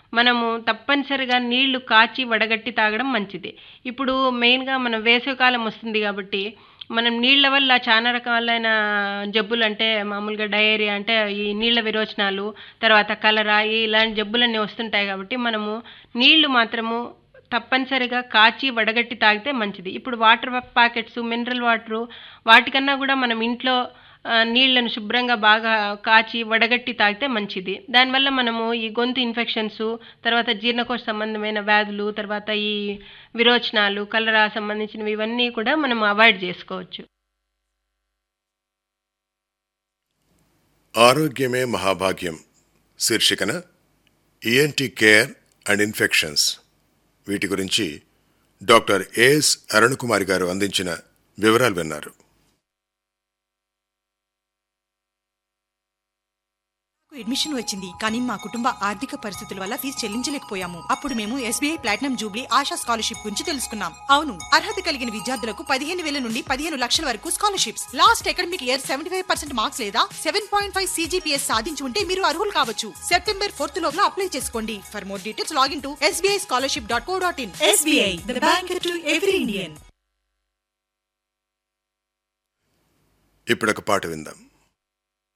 మనము తప్పనిసరిగా నీళ్లు కాచి వడగట్టి తాగడం మంచిది ఇప్పుడు మెయిన్గా మనం వేసవికాలం వస్తుంది కాబట్టి మనం నీళ్ళ వల్ల చాలా రకాలైన జబ్బులు అంటే మామూలుగా డయేరియా అంటే ఈ నీళ్ళ విరోచనాలు తర్వాత కలరా ఇలాంటి జబ్బులన్నీ వస్తుంటాయి కాబట్టి మనము నీళ్లు మాత్రము తప్పనిసరిగా కాచి వడగట్టి తాగితే మంచిది ఇప్పుడు వాటర్ ప్యాకెట్స్ మినరల్ వాటరు వాటికన్నా కూడా మనం ఇంట్లో ఆ, నీళ్లను శుభ్రంగా బాగా కాచి వడగట్టి తాగితే మంచిది దానివల్ల మనము ఈ గొంతు ఇన్ఫెక్షన్స్ తర్వాత జీర్ణకోశ సంబంధమైన వ్యాధులు తర్వాత ఈ విరోచనాలు కలరా సంబంధించినవి ఇవన్నీ కూడా మనం అవాయిడ్ చేసుకోవచ్చు ఆరోగ్యమే మహాభాగ్యం శీర్షికన ఈఎన్టీ కేర్ అండ్ ఇన్ఫెక్షన్స్ వీటి గురించి డాక్టర్ ఏఎస్ అరుణకుమారి గారు అందించిన వివరాలు విన్నారు నాకు అడ్మిషన్ వచ్చింది కానీ మా కుటుంబ ఆర్థిక పరిస్థితుల వల్ల ఫీజు చెల్లించలేకపోయాము అప్పుడు మేము SBI platinum jubilee Asha scholarship గురించి తెలుసుకున్నాం అవును అర్హత కలిగిన విద్యార్థులకు పదిహేను వేల నుండి పదిహేను లక్షల వరకు scholarships last academic year seventy five percent marks లేదా సెవెన్ పాయింట్ ఫైవ్ సీజీపీఎస్ సాధించి ఉంటే మీరు అర్హులు కావచ్చు సెప్టెంబర్ ఫోర్త్ లోపల అప్లై చేసుకోండి for more details login to SBI scholarship dot co dot in SBI the bank to every Indian ఇప్పుడొక పాట విందాం